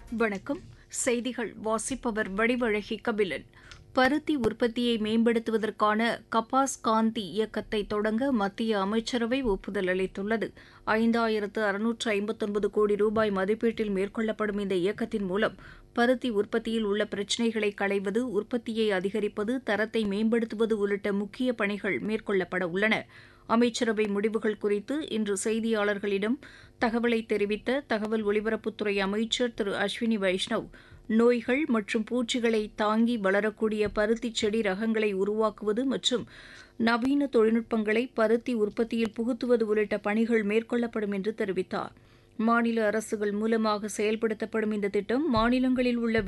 வணக்கம் செய்திகள் வாசிப்பவர் வடிவழகி கபிலன் பருத்தி உற்பத்தியை மேம்படுத்துவதற்கான கபாஸ் காந்தி இயக்கத்தை தொடங்க மத்திய அமைச்சரவை ஒப்புதல் அளித்துள்ளது ஐந்தாயிரத்து அறுநூற்று ஐம்பத்தொன்பது கோடி ரூபாய் மதிப்பீட்டில் மேற்கொள்ளப்படும் இந்த இயக்கத்தின் மூலம் பருத்தி உற்பத்தியில் உள்ள பிரச்சினைகளை களைவது உற்பத்தியை அதிகரிப்பது தரத்தை மேம்படுத்துவது உள்ளிட்ட முக்கிய பணிகள் மேற்கொள்ளப்பட உள்ளன அமைச்சரவை முடிவுகள் குறித்து இன்று செய்தியாளர்களிடம் தகவலை தெரிவித்த தகவல் ஒலிபரப்புத்துறை அமைச்சர் திரு அஸ்வினி வைஷ்ணவ் நோய்கள் மற்றும் பூச்சிகளை தாங்கி வளரக்கூடிய பருத்தி செடி ரகங்களை உருவாக்குவது மற்றும் நவீன தொழில்நுட்பங்களை பருத்தி உற்பத்தியில் புகுத்துவது உள்ளிட்ட பணிகள் மேற்கொள்ளப்படும் என்று தெரிவித்தார் மாநில அரசுகள் மூலமாக செயல்படுத்தப்படும் இந்த திட்டம் மாநிலங்களில் உள்ள